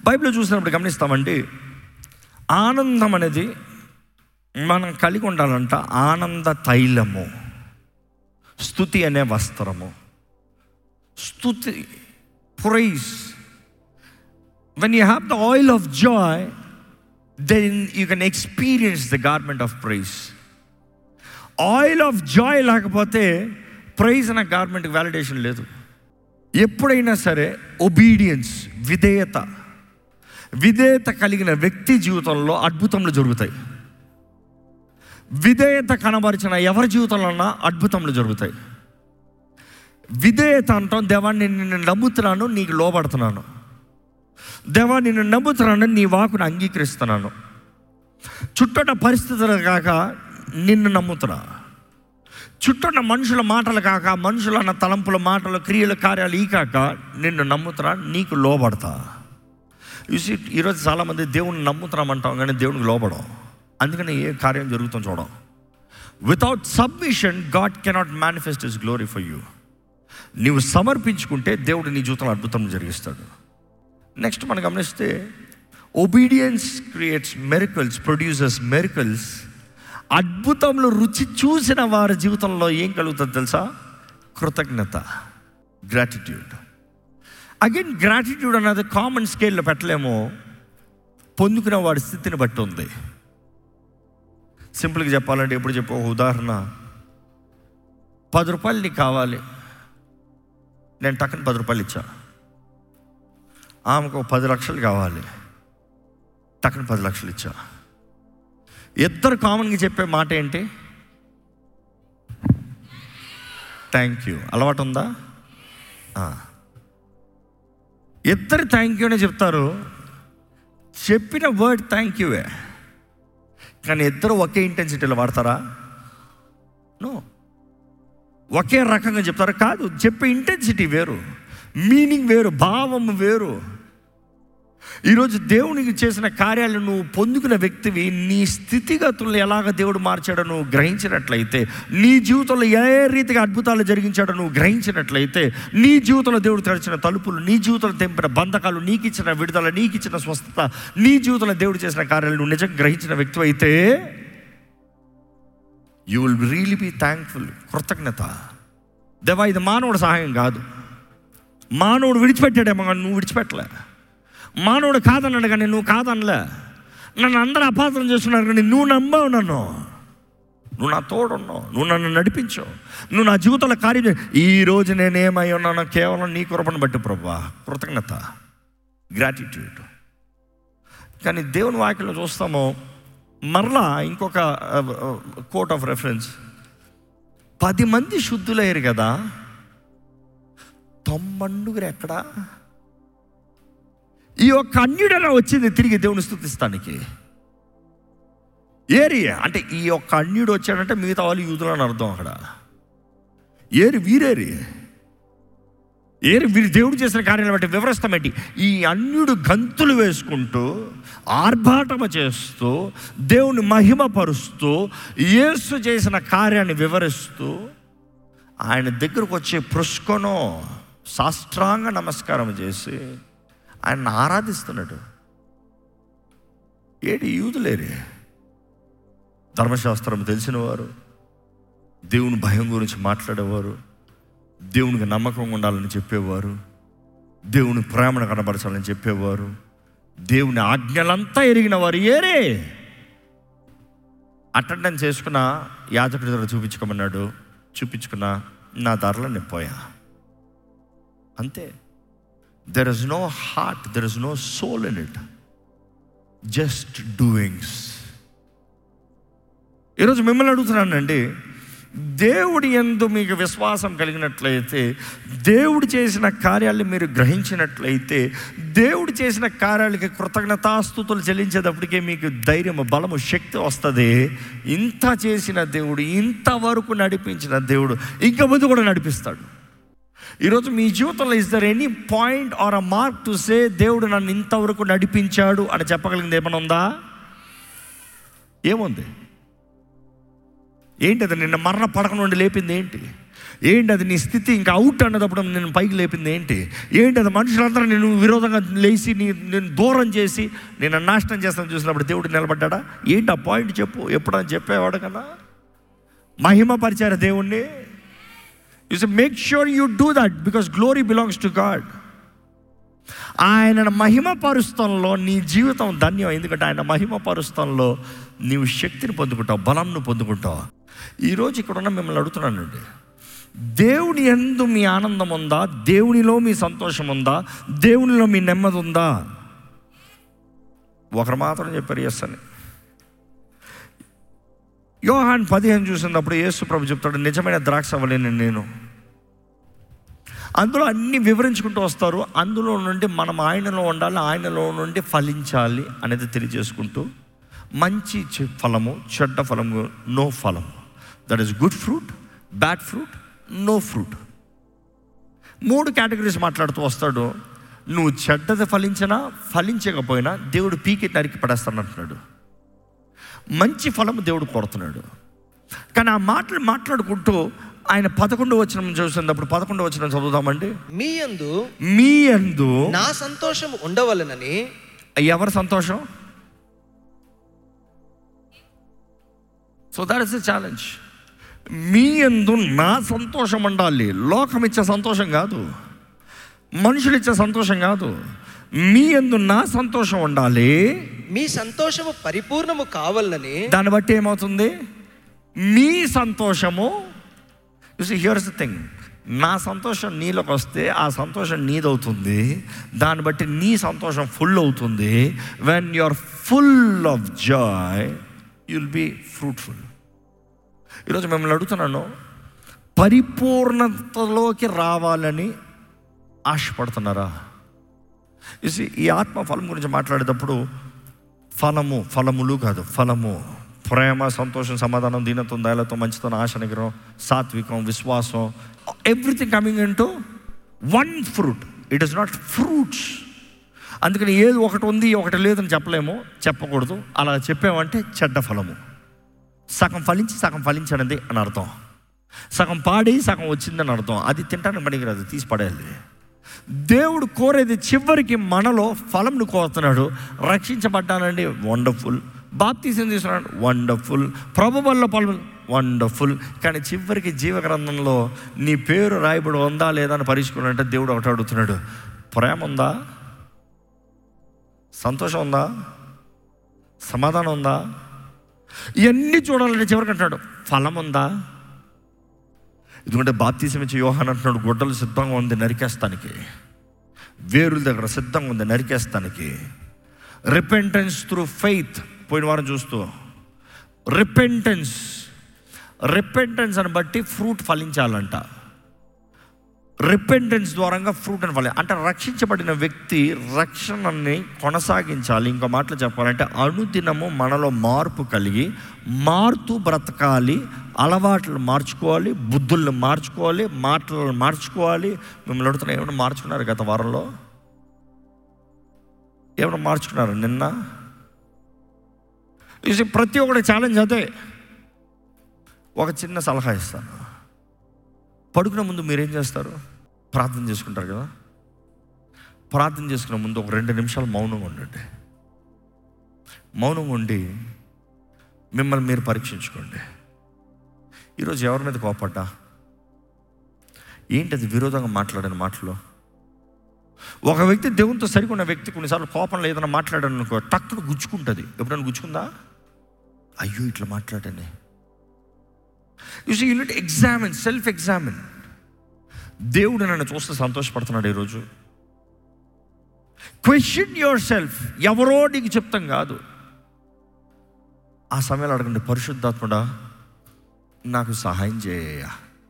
బైబిల్లో చూసినప్పుడు గమనిస్తామండి ఆనందం అనేది మనం కలిగి ఉండాలంట ఆనంద తైలము స్థుతి అనే వస్త్రము స్థుతి praise when you have the oil of joy then you can experience the garment of praise oil of joy లేకపోతే ప్రైజ్ అనే గార్మెంట్కి వ్యాలిడేషన్ లేదు ఎప్పుడైనా సరే ఒబీడియన్స్ విధేయత విధేయత కలిగిన వ్యక్తి జీవితంలో అద్భుతములు జరుగుతాయి విధేయత కనబరిచిన ఎవరి జీవితంలో అద్భుతములు జరుగుతాయి విధేయత అంటాం దేవాన్ని నిన్ను నమ్ముతున్నాను నీకు లోబడుతున్నాను దేవా నిన్ను నమ్ముతున్నాను నీ వాకును అంగీకరిస్తున్నాను చుట్టూట పరిస్థితులు కాక నిన్ను నమ్ముతున్నా చుట్టూన్న మనుషుల మాటలు కాక మనుషుల అన్న తలంపుల మాటలు క్రియల కార్యాలు ఈ కాక నిన్ను నమ్ముతున్నా నీకు లోబడతా చూసి ఈరోజు చాలామంది దేవుని నమ్ముతున్నామంటాం కానీ దేవునికి లోబడం అందుకని ఏ కార్యం జరుగుతుందో చూడం without submission God cannot manifest his glory for you నీవు సమర్పించుకుంటే దేవుడు నీ జీవితంలో అద్భుతం జరిగిస్తాడు నెక్స్ట్ మనం గమనిస్తే obedience creates miracles produces miracles అద్భుతంలో రుచి చూసిన వారి జీవితంలో ఏం కలుగుతుంది తెలుసా కృతజ్ఞత గ్రాటిట్యూడ్ అగైన్ గ్రాటిట్యూడ్ అన్నది కామన్ స్కేల్లో పెట్టలేము పొందుకున్న వాడి స్థితిని బట్టి ఉంది సింపుల్గా చెప్పాలంటే ఎప్పుడు చెప్పు ఒక ఉదాహరణ పది రూపాయలు నీకు కావాలి నేను టక్కన పది రూపాయలు ఇచ్చా ఆమెకు ఒక పది లక్షలు కావాలి టక్కన పది లక్షలు ఇచ్చా ఇద్దరు కామన్గా చెప్పే మాట ఏంటి థ్యాంక్ యూ అలవాటు ఉందా ఆ. ఇద్దరు థ్యాంక్ యూనే చెప్తారు చెప్పిన వర్డ్ థ్యాంక్ యూవే కానీ ఇద్దరు ఒకే ఇంటెన్సిటీలో వాడతారా నో ఒకే రకంగా చెప్తారు కాదు చెప్పే ఇంటెన్సిటీ వేరు మీనింగ్ వేరు భావం వేరు ఈరోజు దేవునికి చేసిన కార్యాలు నువ్వు పొందుకున్న వ్యక్తివి నీ స్థితిగతులను ఎలాగ దేవుడు మార్చాడో నువ్వు గ్రహించినట్లయితే నీ జీవితంలో ఏ రీతిగా అద్భుతాలు జరిగించాడో నువ్వు గ్రహించినట్లయితే నీ జీవితంలో దేవుడు తెరిచిన తలుపులు నీ జీవితంలో తెంపిన బంధకాలు నీకు ఇచ్చిన విడుదల నీకు ఇచ్చిన స్వస్థత నీ జీవితంలో దేవుడు చేసిన కార్యాలు నువ్వు నిజంగా గ్రహించిన వ్యక్తి అయితే you will really be thankful కృతజ్ఞత దేవా ఇది మానవుడు సహాయం కాదు మానవుడు విడిచిపెట్టాడేమో కానీ నువ్వు విడిచిపెట్టలే మానవుడు కాదన్నాడు కానీ నువ్వు కాదనలే నన్ను అందరూ అపార్థం చేస్తున్నారు కానీ నువ్వు నమ్మావు నన్ను నువ్వు నా తోడున్నావు నువ్వు నన్ను నడిపించావు నువ్వు నా జీవితంలో కార్యం చే- ఈ రోజు నేనేమై ఉన్నానో కేవలం నీ కృపను బట్టి ప్రభా కృతజ్ఞత గ్రాటిట్యూడ్ కానీ దేవుని వాక్యంలో చూస్తాము మరలా ఇంకొక కోట్ ఆఫ్ రెఫరెన్స్ పది మంది శుద్ధులయ్యారు కదా తొమ్మండుగురు ఎక్కడా ఈ యొక్క అన్యుడన వచ్చింది తిరిగి దేవుని స్థుతిస్తానికి ఏరి అంటే ఈ యొక్క అన్యుడు వచ్చాడంటే మిగతా వాళ్ళు యూదులు అని అర్థం అక్కడ ఏరి వీరేరి ఏరి వీరి దేవుడు చేసిన కార్యాలను బట్టి వివరిస్తాం ఏంటి ఈ అన్యుడు గంతులు వేసుకుంటూ ఆర్భాటమ చేస్తూ దేవుని మహిమపరుస్తూ యేసు చేసిన కార్యాన్ని వివరిస్తూ ఆయన దగ్గరకు వచ్చి పుష్కొనో సాష్టాంగ నమస్కారం చేసి ఆయన ఆరాధిస్తున్నాడు ఏడి యూదులేరే ధర్మశాస్త్రం తెలిసిన వారు దేవుని భయం గురించి మాట్లాడేవారు దేవునికి నమ్మకం ఉండాలని చెప్పేవారు దేవుని ప్రేమను కనబరచాలని చెప్పేవారు దేవుని ఆజ్ఞలంతా ఎరిగిన వారు ఏరే అటెండెన్స్ చేసుకున్న యాజకుడి దగ్గర చూపించుకోమన్నాడు చూపించుకున్న నా ధరలో నేను పోయా అంతే there is no heart there is no soul in it just doings ఈరోజు మిమ్మల్ని అడుగుతున్నానండి దేవుడి ఎందు మీకు విశ్వాసం కలిగినట్లయితే దేవుడు చేసిన కార్యాలను మీరు గ్రహించినట్లయితే దేవుడు చేసిన కార్యాలకి కృతజ్ఞతాస్తుతులు చెల్లించేటప్పటికే మీకు ధైర్యము బలము శక్తి వస్తుంది ఇంత చేసిన దేవుడు ఇంతవరకు నడిపించిన దేవుడు ఇంకా ముందు కూడా నడిపిస్తాడు ఈరోజు మీ జీవితంలో is there any point or a mark to say దేవుడు నన్ను ఇంతవరకు నడిపించాడు అని చెప్పగలిగింది ఏమైనా ఉందా ఏముంది ఏంటి అది నిన్న మరణ పడక నుండి లేపింది ఏంటి ఏంటి అది నీ స్థితి ఇంకా అవుట్ అన్నదప్పుడు నేను పైకి లేపింది ఏంటి ఏంటి అది మనుషులందరూ నేను విరోధంగా లేచి నీ నేను దూరం చేసి నేను నాశనం చేస్తాను చూసినప్పుడు దేవుడు నిలబడ్డా ఏంటి ఆ పాయింట్ చెప్పు ఎప్పుడని చెప్పేవాడు కదా మహిమ పరిచారు దేవుణ్ణి you make sure you do that because glory belongs to God ఆయన మహిమ పరుస్తంలో నీ జీవితం ధన్యం ఎందుకంటే ఆయన మహిమ పరుస్తంలో నీవు శక్తిని పొందుకుంటావు బలంను పొందుకుంటావు ఈరోజు ఇక్కడ ఉన్న మిమ్మల్ని అడుగుతున్నానండి దేవుని ఎందు మీ ఆనందం ఉందా దేవునిలో మీ సంతోషం ఉందా దేవునిలో మీ నెమ్మది ఉందా ఒకరు మాత్రం చెప్పారు ఎస్ అని యోహాన్ పదిహేను చూసినప్పుడు యేసు ప్రభు చెప్తాడు నిజమైన ద్రాక్ష అవ్వలేను నేను అందులో అన్ని వివరించుకుంటూ వస్తారు అందులో నుండి మనం ఆయనలో ఉండాలి ఆయనలో నుండి ఫలించాలి అనేది తెలియజేసుకుంటూ మంచి చె- ఫలము చెడ్డ ఫలము నో ఫలము that is good fruit bad fruit no fruit మూడు కేటగిరీస్ మాట్లాడుతూ వస్తాడు నువ్వు చెడ్డది ఫలించినా ఫలించకపోయినా దేవుడు పీకి నరికి పడేస్తాను అంటున్నాడు మంచి ఫలము దేవుడు కొడుతున్నాడు కానీ ఆ మాటలు మాట్లాడుకుంటూ ఆయన పదకొండు వచ్చిన చూసినప్పుడు పదకొండు వచ్చిన చదువుదామండి మీ యందు మీ అందు నా సంతోషం ఉండవలనని ఎవరి సంతోషం so that is the challenge మీ అందు నా సంతోషం ఉండాలి లోకం ఇచ్చే సంతోషం కాదు మనుషులు ఇచ్చే సంతోషం కాదు మీ అందు నా సంతోషం ఉండాలి మీ సంతోషము పరిపూర్ణము కావాలని దాన్ని బట్టి ఏమవుతుంది మీ సంతోషము హియర్స్ ద థింగ్ నా సంతోషం నీలోకి వస్తే ఆ సంతోషం నీదవుతుంది దాన్ని బట్టి నీ సంతోషం ఫుల్ అవుతుంది when you are full of joy you'll be fruitful ఈరోజు మిమ్మల్ని అడుగుతున్నాను పరిపూర్ణతలోకి రావాలని ఆశపడుతున్నారా చూసి ఈ ఆత్మ ఫలం గురించి మాట్లాడేటప్పుడు ఫలము ఫలములు కాదు ఫలము ప్రేమ సంతోషం సమాధానం దీనత్వం దయలతో మంచితనం ఆశ నిగ్రహం సాత్వికం విశ్వాసం everything coming into one fruit it is not fruits అందుకని ఏది ఒకటి ఉంది ఒకటి లేదని చెప్పలేము చెప్పకూడదు అలా చెప్పామంటే చెడ్డ ఫలము సగం ఫలించి సగం ఫలించనిది అని అర్థం సగం పాడి సగం వచ్చిందని అర్థం అది తింటానికి పనికిరాదు తీసి పడేయాలి దేవుడు కోరేది చివరికి మనలో ఫలంను కోరుతున్నాడు రక్షించబడ్డానండి వండర్ఫుల్ బాప్తీసం తీసుకున్నాడు వండర్ఫుల్ ప్రభు వల్ల పలు వండర్ఫుల్ కానీ చివరికి జీవగ్రంథంలో నీ పేరు రాయబడి ఉందా లేదా అని పరీక్షకున్నట్టే దేవుడు ఒకటి అడుగుతున్నాడు ప్రేమ ఉందా సంతోషం ఉందా సమాధానం ఉందా ఇవన్నీ చూడాలంటే చివరికి అంటున్నాడు ఫలం ఉందా ఎందుకంటే బాప్తీసం ఇచ్చే యోహాన్ అంటున్నాడు గుడ్డలు సిద్ధంగా ఉంది నరికేస్తానికి వేరుల దగ్గర సిద్ధంగా ఉంది నరికేస్తానికి రిపెంటెన్స్ త్రూ ఫెయిత్ పోయిన వారం చూస్తూ రిపెంటెన్స్ రిపెంటెన్స్ అని బట్టి ఫ్రూట్ ఫలించాలంట రిపెంటెన్స్ ద్వారంగా ఫ్రూట్ అని ఫలి అంటే రక్షించబడిన వ్యక్తి రక్షణని కొనసాగించాలి ఇంకో మాటలు చెప్పాలంటే అనుదినము మనలో మార్పు కలిగి మారుతూ బ్రతకాలి అలవాట్లు మార్చుకోవాలి బుద్ధుల్ని మార్చుకోవాలి మాటలను మార్చుకోవాలి మిమ్మల్ని అడుగుతున్నా ఏమైనా మార్చుకున్నారు గత వారంలో ఏమైనా మార్చుకున్నారు నిన్న ఇది ప్రతి ఒక్కటి ఛాలెంజ్ అదే ఒక చిన్న సలహా ఇస్తాను పడుకునే ముందు మీరేం చేస్తారు ప్రార్థన చేసుకుంటారు కదా ప్రార్థన చేసుకునే ముందు ఒక రెండు నిమిషాలు మౌనంగా ఉండండి మౌనంగా ఉండి మిమ్మల్ని మీరు పరీక్షించుకోండి ఈరోజు ఎవరి మీద కోపడ్డా ఏంటి అది విరోధంగా మాట్లాడిన మాటలు ఒక వ్యక్తి దేవునితో సరికొన్న వ్యక్తి కొన్నిసార్లు కోపంలో ఏదైనా మాట్లాడాను అనుకో టక్కును గుచ్చుకుంటుంది ఎప్పుడైనా గుచ్చుకుందా అయ్యో ఇట్లా మాట్లాడానే you see you need examine self examine దేవుడు నన్ను చూస్తే సంతోషపడుతున్నాడు ఈరోజు క్వశ్చన్ యువర్ సెల్ఫ్ ఎవరో నీకు చెప్తాం కాదు ఆ సమయంలో అడగండి పరిశుద్ధాత్ముడా నాకు సహాయం చేయ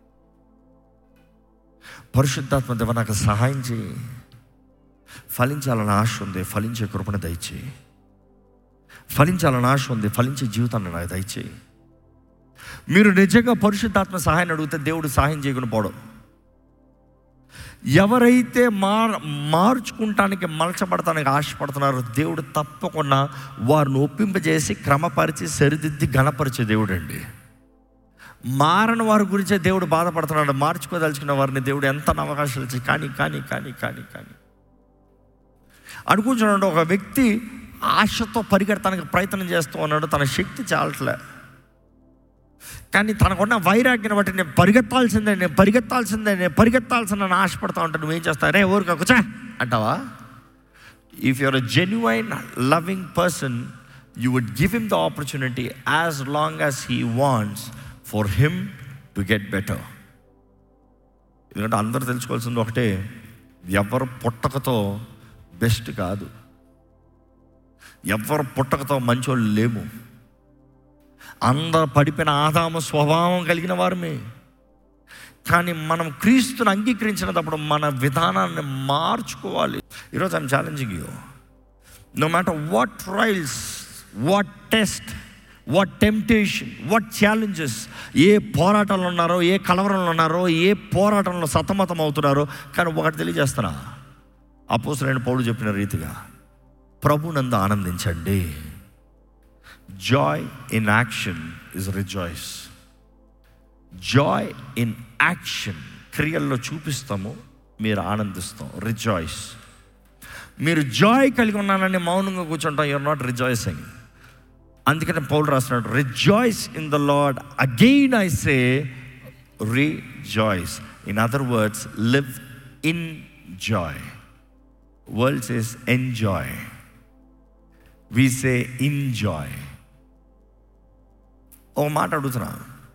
పరిశుద్ధాత్మ దేవ నాకు సహాయం చేయి ఫలించాలని ఆశ ఉంది ఫలించే కృపణ దయచేయి ఫలించాలని ఆశ ఉంది ఫలించే జీవితాన్ని నాకు దయచేయి మీరు నిజంగా పరిశుద్ధాత్మ సహాయం అడిగితే దేవుడు సహాయం చేయకుండా పోవడం ఎవరైతే మార్ మార్చుకుంటానికి మలచబడటానికి ఆశపడుతున్నారో దేవుడు తప్పకుండా వారిని ఒప్పింపజేసి క్రమపరిచి సరిదిద్ది గణపరిచే దేవుడు అండి మారని వారి గురించే దేవుడు బాధపడుతున్నాడు మార్చుకోదలుచుకున్న వారిని దేవుడు ఎంత అవకాశాలు ఇచ్చి కానీ కానీ కానీ కానీ కానీ అనుకుంటున్నాడు ఒక వ్యక్తి ఆశతో పరిగెడతానికి ప్రయత్నం చేస్తూ ఉన్నాడు తన శక్తి చాలట్లే కానీ తనకున్న వైరాగ్యాన్ని బట్టి నేను పరిగెత్తాల్సిందే నేను పరిగెత్తాల్సిందే నేను పరిగెత్తాల్సిందని ఆశపడతా ఉంటాను నువ్వేం చేస్తావు రే ఊరికి కూర్చో అంటావా if you're a genuine loving person you would give him the opportunity as long as he wants for him to get better ఎందుకంటే అందరూ తెలుసుకోవాల్సింది ఒకటే ఎవరు పుట్టకతో బెస్ట్ కాదు ఎవరు పుట్టకతో మంచోళ్ళు లేము అందరు పడిపోయిన ఆదాము స్వభావం కలిగిన వారమే కానీ మనం క్రీస్తుని అంగీకరించినప్పుడు మన విధానాన్ని మార్చుకోవాలి ఈరోజు I'm challenging you no matter what trials what test what temptation what challenges ఏ పోరాటంలో ఉన్నారో ఏ కలవరంలో ఉన్నారో ఏ పోరాటంలో సతమతం అవుతున్నారో కానీ ఒకటి తెలియజేస్తున్నా అపోసరైన పౌడు చెప్పిన రీతిగా ప్రభునందు ఆనందించండి joy in action is rejoice joy in action క్రియల్లో చూపిస్తాము మీరు ఆనందిస్తాం రిజాయిస్ మీరు జాయ్ కలిగి ఉన్నానని మౌనంగా కూర్చుంటాం యూఆర్ నాట్ రిజాయిసింగ్ అందుకని పౌలు రాస్తున్నాడు rejoice in the Lord again I say rejoice in other words live in joy world says enjoy we say enjoy ఓ మాట అడుగుతున్నా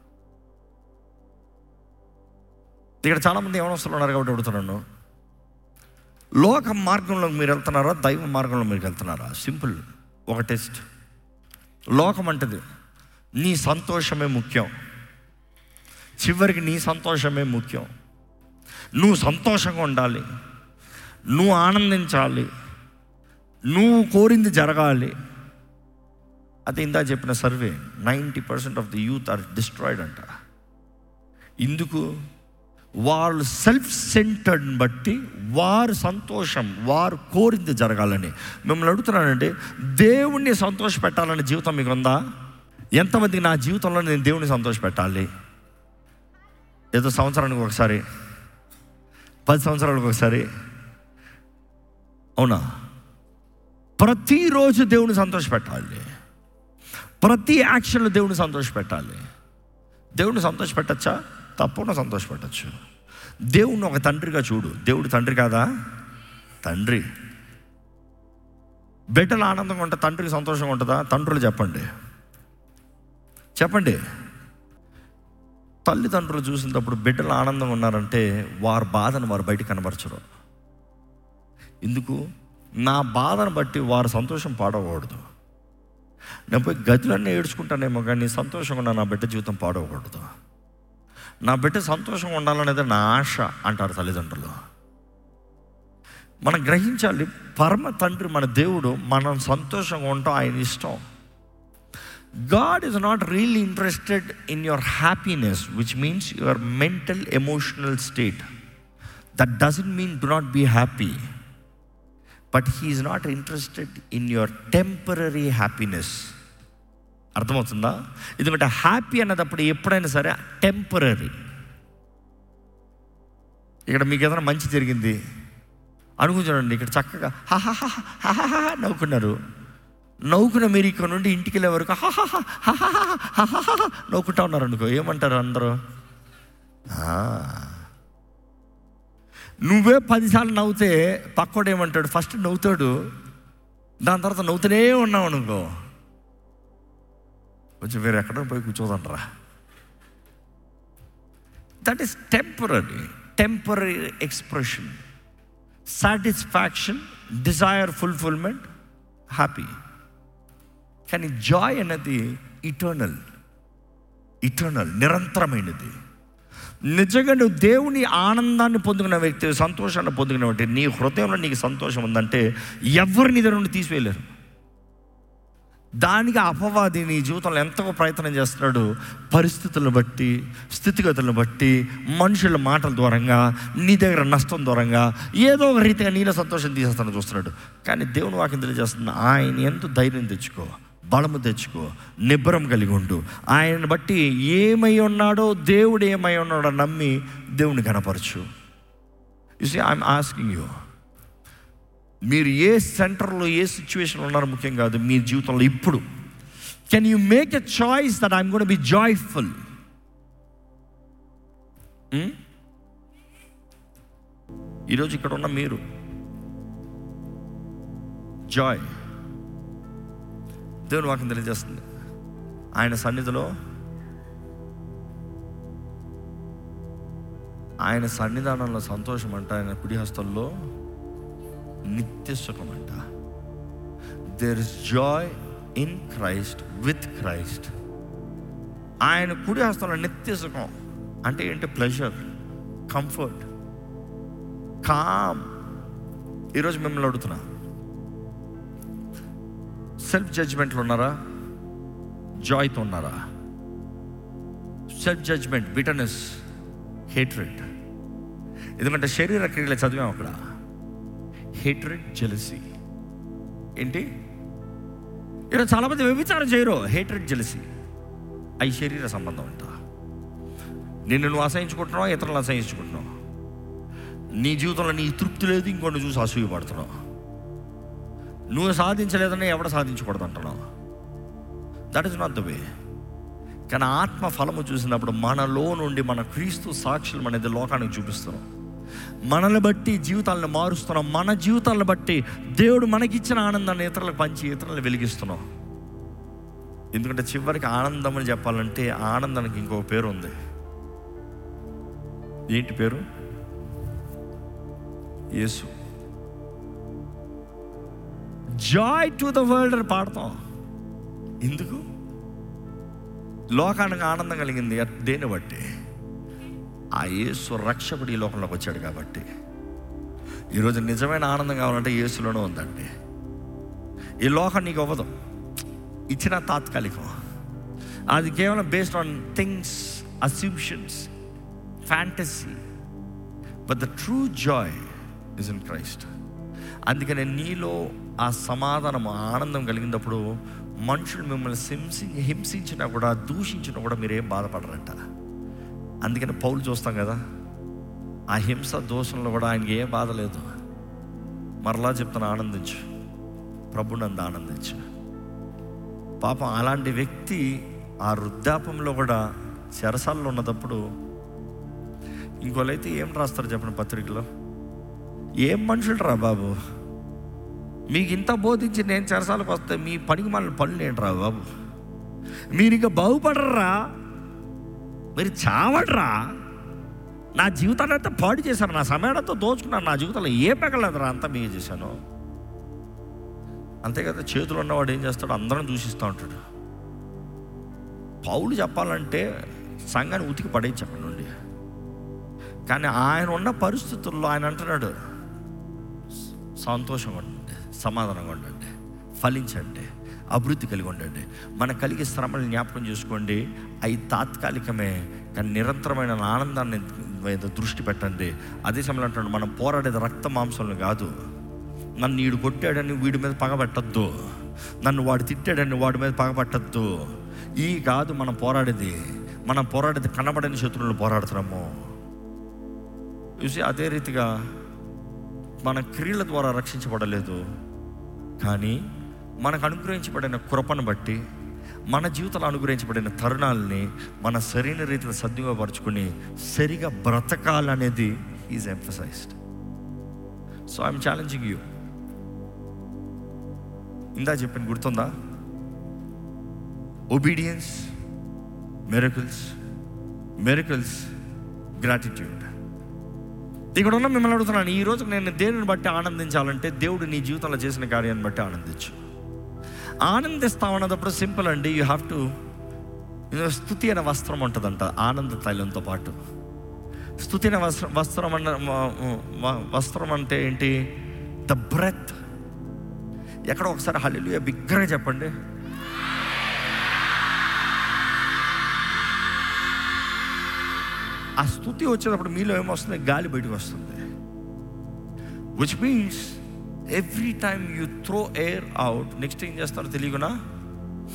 ఇక్కడ చాలామంది యవనస్తులు ఉన్నారు కాబట్టి అడుగుతున్నాను లోక మార్గంలో మీరు వెళ్తున్నారా దైవ మార్గంలో మీరు వెళ్తున్నారా సింపుల్ ఒక టెస్ట్ లోకం అంటది నీ సంతోషమే ముఖ్యం చివరికి నీ సంతోషమే ముఖ్యం నువ్వు సంతోషంగా ఉండాలి నువ్వు ఆనందించాలి నువ్వు కోరింది జరగాలి అది ఇందా చెప్పిన survey ninety percent of the youth are destroyed అంట ఇందుకు వాళ్ళు సెల్ఫ్ సెంటర్డ్ని బట్టి వారు సంతోషం వారు కోరింది జరగాలని మిమ్మల్ని అడుగుతున్నానంటే దేవుణ్ణి సంతోష పెట్టాలనే జీవితం మీకు ఉందా ఎంతమందికి నా జీవితంలో నేను దేవుణ్ణి సంతోష పెట్టాలి ఏదో సంవత్సరానికి ఒకసారి పది సంవత్సరాలకు ఒకసారి అవునా ప్రతిరోజు దేవుని సంతోష పెట్టాలి ప్రతి యాక్షన్లో దేవుని సంతోష పెట్టాలి దేవుని సంతోష పెట్టచ్చా తప్పకుండా సంతోష పెట్టచ్చు దేవుణ్ణి ఒక తండ్రిగా చూడు దేవుడు తండ్రి కాదా తండ్రి బిడ్డలు ఆనందంగా ఉంటే తండ్రికి సంతోషంగా ఉంటుందా తండ్రులు చెప్పండి చెప్పండి తల్లిదండ్రులు చూసినప్పుడు బిడ్డలు ఆనందంగా ఉన్నారంటే వారి బాధను వారు బయట కనబరచరు ఎందుకు నా బాధను బట్టి వారు సంతోషం పాడకూడదు నేను పోయి గదులన్నీ ఏడ్చుకుంటానేమో కానీ సంతోషంగా ఉన్న నా బిడ్డ జీవితం పాడకూడదు నా బిడ్డ సంతోషంగా ఉండాలనేది నా ఆశ అంటారు తల్లిదండ్రులు మనం గ్రహించాలి పరమ తండ్రి మన దేవుడు మనం సంతోషంగా ఉంటాం ఆయన ఇష్టం God is not really interested in your happiness which means your mental emotional state that doesn't mean do not be happy but he is not interested in your temporary happiness అర్థమవుతుందా ఎందుకంటే హ్యాపీ అన్నదప్పుడు ఎప్పుడైనా సరే టెంపరీ ఇక్కడ మీకు ఏదైనా మంచి జరిగింది అనుకుంటానండి ఇక్కడ చక్కగా హాహాహా నవ్వుకున్నారు నవ్వుకున్న మీరు ఇక్కడ నుండి ఇంటికి వెళ్ళే వరకు హాహాహా నవ్వుకుంటా ఉన్నారు అనుకో ఏమంటారు అందరూ ఆ. నువ్వే పదిసార్లు నవ్వుతే పక్కోడు ఏమంటాడు ఫస్ట్ నవ్వుతాడు దాని తర్వాత నవ్వుతూనే ఉన్నావు అనుకో కొంచెం వేరే ఎక్కడ పోయి కూర్చోదంటరా that is temporary temporary expression satisfaction desire fulfilment happy కానీ జాయ్ అనేది ఇటర్నల్ ఇటర్నల్ నిరంతరమైనది నిజంగా నువ్వు దేవుని ఆనందాన్ని పొందుకున్న వ్యక్తి సంతోషాన్ని పొందుకున్న వ్యక్తి నీ హృదయంలో నీకు సంతోషం ఉందంటే ఎవరు నీ దగ్గర నుండి తీసివేయలేరు దానికి అపవాది నీ జీవితంలో ఎంతగా ప్రయత్నం చేస్తున్నాడు పరిస్థితులను బట్టి స్థితిగతులను బట్టి మనుషుల మాటల ద్వారంగా నీ దగ్గర నష్టం ద్వారంగా ఏదో ఒక రీతిగా నీలో సంతోషం తీసేస్తాను చూస్తున్నాడు కానీ దేవుని వాక్యం తెలియజేస్తుంది ఆయన ఎంత ధైర్యం తెచ్చుకో బలము తెచ్చుకో నిబ్బరం కలిగి ఉండు ఆయన బట్టి ఏమై ఉన్నాడో దేవుడు ఏమై ఉన్నాడో నమ్మి దేవుని కనపరచు you see I'm asking you మీరు ఏ సెంటర్లో ఏ సిచ్యువేషన్ ఉన్నారో ముఖ్యం కాదు మీ జీవితంలో ఇప్పుడు can you make a choice that I'm gonna joyful ఈరోజు ఇక్కడ ఉన్న మీరు జాయ్ దేవుని వాక్యం తెలియజేస్తుంది ఆయన సన్నిధిలో ఆయన సన్నిధానంలో సంతోషం అంట ఆయన కుడి హస్తంలో నిత్య సుఖం అంట there is joy in Christ with Christ ఆయన కుడి హస్తంలో నిత్య సుఖం అంటే ఏంటి ప్లెజర్ కంఫర్ట్ కామ్ ఈరోజు మిమ్మల్ని అడుగుతున్నా సెల్ఫ్ జడ్జ్మెంట్లో ఉన్నారా జాయ్తో ఉన్నారా సెల్ఫ్ జడ్జ్మెంట్ బిటర్నెస్ హేట్రెడ్ ఎందుకంటే శరీర క్రియలు చదివాం అక్కడ హేట్రెడ్ జెలసీ ఏంటి ఈరోజు చాలామంది వ్యభిచారం చేయరు హేట్రెడ్ జెలసీ అవి శరీర సంబంధం అంట నిన్ను నువ్వు అసహించుకుంటున్నావు ఇతరులను అసహించుకుంటున్నావు నీ జీవితంలో నీ తృప్తి లేదు ఇంకొన్ని చూసి అసూయపడుతున్నావు నువ్వు సాధించలేదని ఎవడ సాధించకూడదు అంటున్నావు that is not the way కానీ ఆత్మ ఫలము చూసినప్పుడు మనలో నుండి మన క్రీస్తు సాక్షులు అనేది లోకానికి చూపిస్తున్నాం మనల్ని బట్టి జీవితాలను మారుస్తున్నాం మన జీవితాలను బట్టి దేవుడు మనకిచ్చిన ఆనందాన్ని ఇతరులకు పంచి ఇతరులను వెలిగిస్తున్నాం ఎందుకంటే చివరికి ఆనందం అని చెప్పాలంటే ఆనందానికి ఇంకొక పేరు ఉంది ఏంటి పేరు యేసు జాయ్ టు ద వరల్డ్ అని పాడతాం ఎందుకు లోకానికి ఆనందం కలిగింది దేని బట్టి ఆ యేసు రక్షకుడు ఈ లోకంలోకి వచ్చాడు కాబట్టి ఈరోజు నిజమైన ఆనందం కావాలంటే యేసులోనే ఉందండి ఈ లోకం నీకు అవ్వదు ఇచ్చిన తాత్కాలికం అది కేవలం based on things assumptions fantasy but the true joy is in Christ అందుకనే నీలో ఆ సమాధానం ఆ ఆనందం కలిగినప్పుడు మనుషులు మిమ్మల్ని హింసి హింసించినా కూడా దూషించినా కూడా మీరేం బాధపడరంట అందుకని పౌలు చూస్తాం కదా ఆ హింస దోషంలో కూడా ఆయనకి ఏ బాధ లేదు మరలా చెప్తాను ఆనందించు ప్రభునందు ఆనందించు పాపం అలాంటి వ్యక్తి ఆ వృద్ధాపంలో కూడా చెరసాల్లో ఉన్నప్పుడు ఇంకోలైతే ఏం రాస్తారు చెప్పండి పత్రికలో ఏం మనుషులు రా బాబు మీకు ఇంత బోధించి నేను చెరసాలకు వస్తే మీ పనికి మన పనులు ఏంట్రా బాబు మీరు ఇక బాగుపడరా మీరు చావడరా నా జీవితాన్ని అంతా పాడు చేశారు నా సమయాలతో దోచుకున్నాను నా జీవితంలో ఏ పెగలేదురా అంతా మీకు చేశాను అంతే కదా చేతులు ఉన్నవాడు ఏం చేస్తాడు అందరం దూషిస్తూ ఉంటాడు పౌలు చెప్పాలంటే సంఘాన్ని ఉతికి పడేయచ్చు అక్కడ నుండి కానీ ఆయన ఉన్న పరిస్థితుల్లో ఆయన అంటున్నాడు సంతోషంగా ఉండండి సమాధానంగా ఉండండి ఫలించండి అభివృద్ధి కలిగి ఉండండి మన కలిగే శ్రమలు జ్ఞాపకం చేసుకోండి అవి తాత్కాలికమే కానీ నిరంతరమైన ఆనందాన్ని మీద దృష్టి పెట్టండి అదే సమయంలో అంటున్నాడు మనం పోరాడేది రక్త మాంసంలో కాదు నన్ను వీడు కొట్టాడని వీడి మీద పగబెట్టద్దు నన్ను వాడు తిట్టాడని వాడి మీద పగబట్టద్దు ఈ కాదు మనం పోరాడేది మనం పోరాడేది కనబడని శత్రువులను పోరాడుతున్నాము చూసి అదే రీతిగా మన క్రియల ద్వారా రక్షించబడలేదు కానీ మనకు అనుగ్రహించబడిన కృపను బట్టి మన జీవితంలో అనుగ్రహించబడిన తరుణాలని మన సరైన రీతిలో సద్వినియోగపరచుకుని సరిగా బ్రతకాలనేది is emphasized so I'm challenging you ఇందా చెప్పిన గుర్తుందా ఒబీడియన్స్ మెరకల్స్ మెరకల్స్ గ్రాటిట్యూడ్ ఇక్కడ ఉన్న మిమ్మల్ని అడుగుతున్నాను ఈ రోజు నేను దేనిని బట్టి ఆనందించాలంటే దేవుడు నీ జీవితంలో చేసిన కార్యాన్ని బట్టి ఆనందించు ఆనందిస్తాం అన్నప్పుడు సింపుల్ అండి యూ హ్యావ్ టు స్థుతి అనే వస్త్రం ఉంటుందంట ఆనంద తైలంతో పాటు స్థుతి అనే వస్త్రం వస్త్రం అన్న వ- వ- వస్త్రం అంటే ఏంటి ద బ్రెత్ ఎక్కడ ఒకసారి హల్లు బిగ్గరగా చెప్పండి ఆ స్థుతి వచ్చేటప్పుడు మీలో ఏమొస్తుంది గాలి బయటకు వస్తుంది which means every time you throw air out next ఏం చేస్తారో తెలియకునా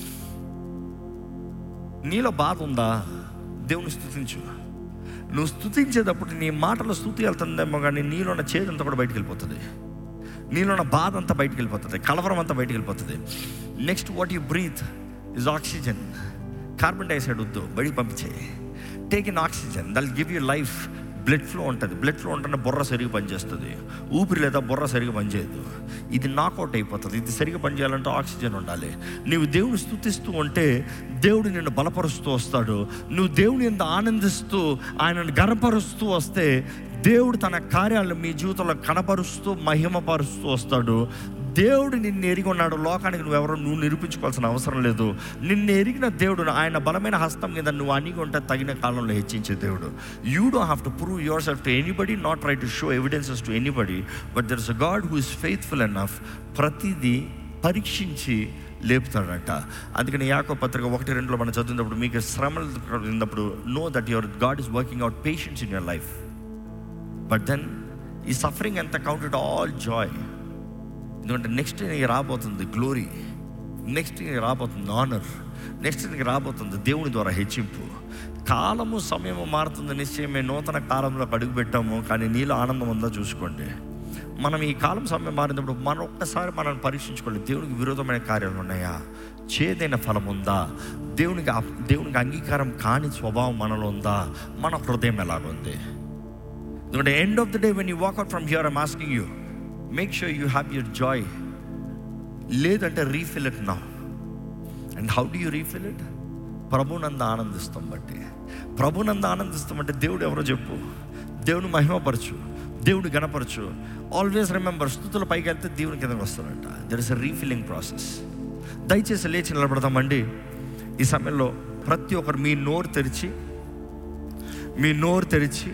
నీలో బాధ ఉందా దేవుని స్థుతించు నువ్వు స్థుతించేటప్పుడు నీ మాటలో స్థుతి వెళ్తుందేమో కానీ నీలో ఉన్న చేదంతా కూడా బయటికి వెళ్ళిపోతుంది నీలో ఉన్న బాధ అంతా బయటికి వెళ్ళిపోతుంది కలవరం అంతా బయటికి వెళ్ళిపోతుంది next what you breathe is oxygen carbon dioxide వద్దు బయటికి పంపించే take in oxygen that'll give you life blood flow ఉంటుంది బ్లడ్ ఫ్లో ఉంటేనే బుర్ర సరిగా పనిచేస్తుంది ఊపిరి లేదా బుర్ర సరిగా పనిచేయదు ఇది నాకౌట్ అయిపోతుంది ఇది సరిగా పనిచేయాలంటే ఆక్సిజన్ ఉండాలి నీవు దేవుని స్థుతిస్తూ ఉంటే దేవుడు నిన్ను బలపరుస్తూ వస్తాడు నువ్వు దేవుని ఎంత ఆనందిస్తూ ఆయనను గర్వపరుస్తూ వస్తే దేవుడు తన కార్యాలను మీ జీవితంలో కనపరుస్తూ మహిమపరుస్తూ వస్తాడు దేవుడు నిన్ను ఎరిగి ఉన్నాడు లోకానికి నువ్వెవరో నువ్వు నిరూపించుకోవాల్సిన అవసరం లేదు నిన్ను ఎరిగిన దేవుడు ఆయన బలమైన హస్తం మీద నువ్వు అణిగి ఉంటే తగిన కాలంలో హెచ్చించే దేవుడు you do have to prove yourself to anybody not try to show evidences to anybody but there is a God who is faithful enough ప్రతిదీ పరీక్షించి లేపుతాడట అందుకని యాకో పత్రిక ఒకటి రెండులో మనం చదివినప్పుడు మీకు శ్రమలు ఉన్నప్పుడు know that your God is working out patience in your life but then ఈ సఫరింగ్ ఎంత కౌంటెడ్ ఆల్ జాయ్ ఎందుకంటే నెక్స్ట్ నీకు రాబోతుంది గ్లోరీ నెక్స్ట్ నీకు రాబోతుంది ఆనర్ నెక్స్ట్ నీకు రాబోతుంది దేవుని ద్వారా హెచ్చింపు కాలము సమయము మారుతుంది నిశ్చయమే నూతన కాలంలో అడుగు పెట్టాము కానీ నీలో ఆనందం ఉందా చూసుకోండి మనం ఈ కాలం సమయం మారినప్పుడు మనం ఒక్కసారి మనం పరీక్షించుకోండి దేవునికి విరోధమైన కార్యాలు ఉన్నాయా చేదైన ఫలం ఉందా దేవునికి అప్- దేవునికి అంగీకారం కాని స్వభావం మనలో ఉందా మన హృదయం ఎలాగుంది ఎందుకంటే end of the day when you walk out from here I'm asking you make sure you have your joy లేదంటే రీఫిల్ ఇట్ నా and how do you refill it ప్రభునంద ఆనందిస్తాం బట్టి ప్రభునంద ఆనందిస్తాం అంటే దేవుడు ఎవరో చెప్పు దేవుని మహిమపరచు దేవుడు గణపరచు ఆల్వేస్ రిమెంబర్ స్థుతుల పైకి వెళ్తే దేవుని కిందకి వస్తాడంట there is a refilling process దయచేసి లేచి నిలబడతామండి ఈ సమయంలో ప్రతి ఒక్కరు మీ నోరు తెరిచి మీ నోరు తెరిచి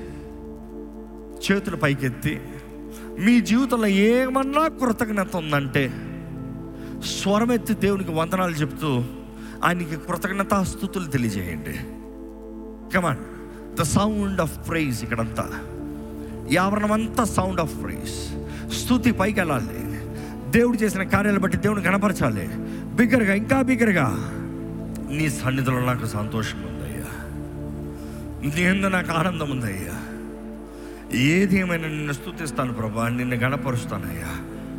చేతులు పైకెత్తి మీ జీవితంలో ఏమన్నా కృతజ్ఞత ఉందంటే స్వరమెత్తి దేవునికి వందనాలు చెప్తూ ఆయనకి కృతజ్ఞత స్థుతులు తెలియజేయండి come on the sound of praise ఇక్కడంతా ఈ ఆవరణం అంతా సౌండ్ ఆఫ్ ప్రైజ్ స్థుతి పైకి వెళ్ళాలి దేవుడు చేసిన కార్యాలు బట్టి దేవుని కనపరచాలి బిగ్గరగా ఇంకా బిగ్గరగా నీ సన్నిధిలో నాకు సంతోషం ఉందయ్యా నీ ఎందు నాకు ఆనందం ఉందయ్యా ఏది ఏమైనా నిన్ను స్థుతిస్తాను ప్రభా నిన్ను గణపరుస్తానయ్యా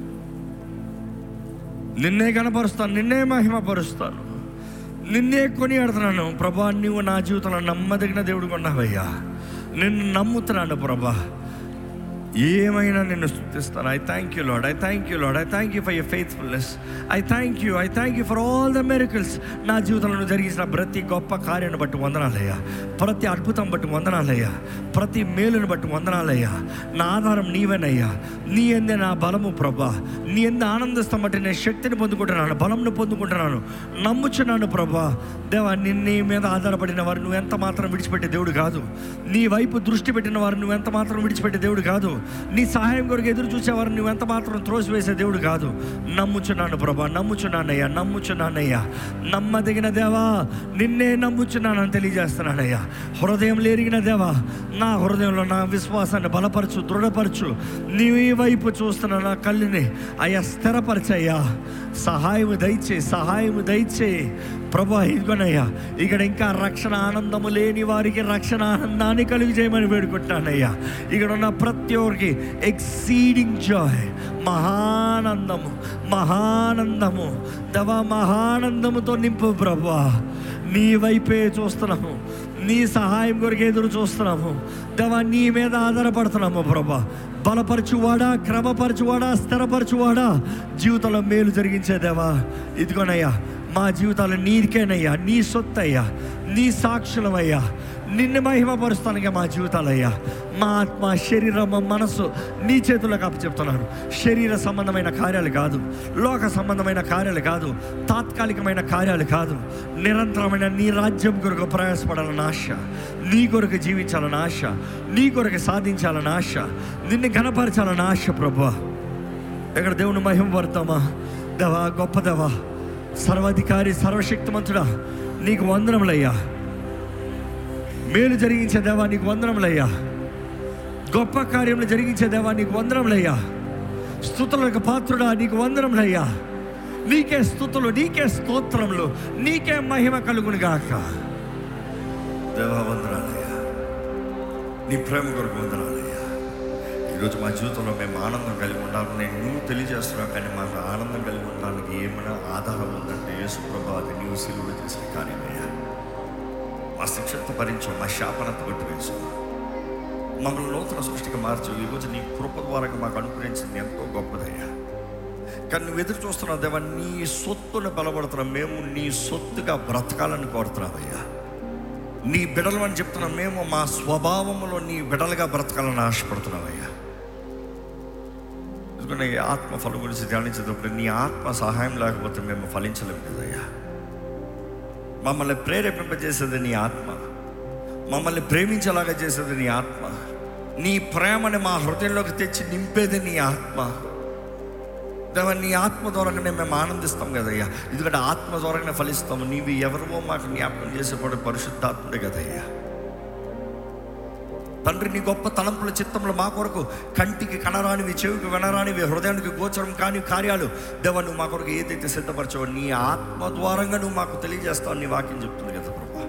నిన్నే గణపరుస్తాను నిన్నే మహిమపరుస్తాను నిన్నే కొనియాడుతున్నాను ప్రభా నువ్వు నా జీవితంలో నమ్మదగిన దేవుడు కొన్నావయ్యా నిన్ను నమ్ముతున్నాను ప్రభా ఏమైనా నిన్ను స్థుతిస్తాను I thank you Lord I thank you Lord I thank you for your faithfulness I thank you I thank you for all the miracles నా జీవితంలో జరిగిన ప్రతి గొప్ప కార్యాన్ని బట్టి వందనాలయ్యా ప్రతి అద్భుతం బట్టి వందనాలయ్యా ప్రతి మేలుని బట్టి వందనాలయ్యా నా ఆధారం నీవేనయ్యా నీ ఎందే నా బలము ప్రభా నీ ఎందు ఆనందిస్తాం బట్టి నేను శక్తిని పొందుకుంటున్నాను బలంను పొందుకుంటున్నాను నమ్ముచున్నాను ప్రభా దేవా నీ మీద ఆధారపడిన వారు నువ్వు ఎంత మాత్రం విడిచిపెట్టే దేవుడు కాదు నీ వైపు దృష్టి పెట్టిన వారు నువ్వు ఎంత మాత్రం విడిచిపెట్టే దేవుడు కాదు నీ సహాయం కొరకు ఎదురు చూసేవారు నువ్వు ఎంత మాత్రం త్రోసివేసే దేవుడు కాదు నమ్ముచున్నాను ప్రభా నమ్ముచున్నానయ్యా నమ్ముచున్నానయ్యా నమ్మదగిన దేవా నిన్నే నమ్ముచున్నానని తెలియజేస్తున్నానయ్యా హృదయం లేరిగిన దేవా నా హృదయంలో నా విశ్వాసాన్ని బలపరచు దృఢపరచు నీ వైపు చూస్తున్న నా కళ్ళుని అయ్యా స్థిరపరచయ్యా సహాయము దయచే సహాయము దయచే ప్రభా ఇదిగోనయ్యా ఇక్కడ ఇంకా రక్షణ ఆనందము లేని వారికి రక్షణ ఆనందాన్ని కలుగు చేయమని వేడుకుంటున్నానయ్యా ఇక్కడ ఉన్న ప్రతి ఒక్కరికి ఎక్సీడింగ్ జాయ్ మహానందము మహానందము దవా మహానందముతో నింపు ప్రభా నీ వైపే చూస్తున్నాము నీ సహాయం కొరకు ఎదురు చూస్తున్నాము దేవా నీ మీద ఆధారపడుతున్నాము ప్రభా బలపరచువాడా క్రమపరచువాడా స్థిరపరచువాడా జీవితంలో మేలు జరిగించే దేవా ఇదిగోనయ్యా మా జీవితాలు నీకేనయ్యా నీ సొత్తయ్యా నీ సాక్షులమయ్యా నిన్ను మహిమపరుస్తానుగా మా జీవితాలయ్యా మా ఆత్మ శరీరం మా మనసు నీ చేతులకు అప్పచెప్తున్నాను శరీర సంబంధమైన కార్యాలు కాదు లోక సంబంధమైన కార్యాలు కాదు తాత్కాలికమైన కార్యాలు కాదు నిరంతరమైన నీ రాజ్యం కొరకు ప్రయాసపడాలని ఆశ నీ కొరకు జీవించాలని ఆశ నీ కొరకు సాధించాలని ఆశ నిన్ను ఘనపరచాలని ఆశ ప్రభా ఇక్కడ దేవుని మహిమ పడతామా దవా గొప్ప దవా సర్వాధికారి సర్వశక్తిమంతుడా నీకు వందనములయ్యా మేలు జరిగించే దేవా నీకు వందనములయ్యా గొప్ప కార్యములు జరిగించే దేవా నీకు వందనములయ్యా స్థుతులకు పాత్రుడా నీకు వందనములయ్యా నీకే స్థుతులు నీకే స్తోత్రములు నీకే మహిమ కలుగును గాక దేవా వందనాలయ్యా నీ ప్రేమ కొరకు వందనాలయ్యా ఈరోజు మా జీవితంలో మేము ఆనందం కలిగి ఉండాలని నేను నువ్వు తెలియజేస్తున్నావు కానీ మాకు ఆనందం కలిగి ఉండడానికి ఏమైనా ఆధారం ఉందంటే యేసు ప్రభు అది నీవు సిలువ చేసిన కార్యమయ్యా మా శిక్షత భరించావు మా శాపనంత కొట్టివేశావు మమ్మల్ని నూతన సృష్టికి మార్చు ఈరోజు నీ కృప ద్వారా మాకు అనుగ్రహించింది ఎంతో గొప్పదయ్యా కానీ నువ్వు ఎదురు చూస్తున్నావు దేవా నీ సొత్తును బలపడుతున్నాం మేము నీ సొత్తుగా బ్రతకాలని కోరుతున్నావయ్యా నీ బిడలు అని చెప్తున్నాం మేము మా స్వభావంలో నీ బిడలుగా బ్రతకాలని ఆశపడుతున్నావయ్యా ఎందుకంటే ఈ ఆత్మ ఫలం గురించి ధ్యానించేటప్పుడు నీ ఆత్మ సహాయం లేకపోతే మేము ఫలించలేము కదయ్యా మమ్మల్ని ప్రేరేపింపజేసేది నీ ఆత్మ మమ్మల్ని ప్రేమించేలాగా చేసేది నీ ఆత్మ నీ ప్రేమని మా హృదయంలోకి తెచ్చి నింపేది నీ ఆత్మ దేవా నీ ఆత్మ ద్వారానే మేము ఆనందిస్తాం కదయ్యా ఎందుకంటే ఆత్మ ద్వారానే ఫలిస్తాము నీవి ఎవరివో మాకు జ్ఞాపకం చేసేవాడు పరిశుద్ధాత్ముడే కదయ్యా తండ్రి నీ గొప్ప తలంపుల చిత్తంలో మా కొరకు కంటికి కనరానివి చెవికి వినరానివి హృదయానికి గోచరం కాని కార్యాలు దేవ నువ్వు మా కొరకు ఏదైతే సిద్ధపరచావో నీ ఆత్మ ద్వారంగా నువ్వు మాకు తెలియజేస్తావు నీ వాక్యం చెప్తుంది కదా ప్రభా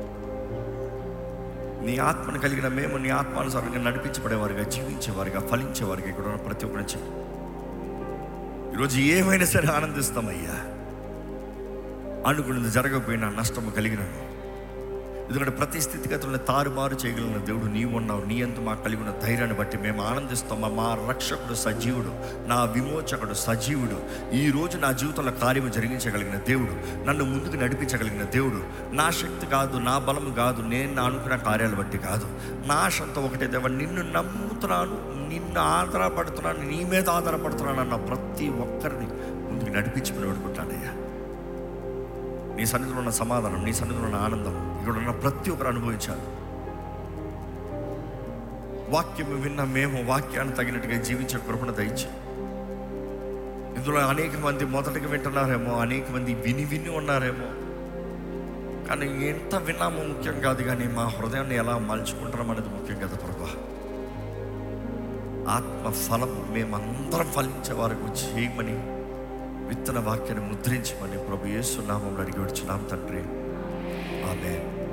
నీ ఆత్మను కలిగిన మేము నీ ఆత్మానుసారంగా నడిపించబడేవారుగా జీవించేవారుగా ఫలించేవారుగా ఇక్కడ ఉన్న ప్రతి ఒక్కరిని చెప్పి ఈరోజు ఏమైనా సరే ఆనందిస్తామయ్యా అనుకున్నది జరగకపోయినా నష్టము కలిగినను ఎందుకంటే ప్రతి స్థితిగతులను తారుమారు చేయగలిగిన దేవుడు నీవు ఉన్నావు నీ అంత మాకు కలిగిన ధైర్యాన్ని బట్టి మేము ఆనందిస్తాము మా రక్షకుడు సజీవుడు నా విమోచకుడు సజీవుడు ఈ రోజు నా జీవితంలో కార్యము జరిగించగలిగిన దేవుడు నన్ను ముందుకు నడిపించగలిగిన దేవుడు నా శక్తి కాదు నా బలము కాదు నేను నా అనుకున్న కార్యాలు బట్టి కాదు నా ఆశంతో ఒకటే దేవ నిన్ను నమ్ముతున్నాను నిన్ను ఆధారపడుతున్నాను నీ మీద ఆధారపడుతున్నాను అన్న ప్రతి ఒక్కరిని ముందుకు నడిపించుకుని పెడుకుంటానయ్యా నీ సన్నిధిలో ఉన్న సమాధానం నీ సన్నిధిలో ఉన్న ఆనందం ఇక్కడ ఉన్న ప్రతి ఒక్కరు అనుభవించాలి వాక్యం విన్న మేము వాక్యాన్ని తగినట్టుగా జీవించే కృపణ దయచి ఇందులో అనేక మంది మొదటిగా వింటున్నారేమో అనేక మంది విని విని ఉన్నారేమో కానీ ఎంత విన్నామో ముఖ్యం కాదు కానీ మా హృదయాన్ని ఎలా మలుచుకుంటున్నాం అనేది ముఖ్యం కదా ప్రభా ఆత్మ ఫలం మేమందరం ఫలించే వరకు చేయమని విత్తన వాక్యాన్ని ముద్రించమని ప్రభు యేసు నామంలో అడిగి వచ్చున్నాం తండ్రి ఆమె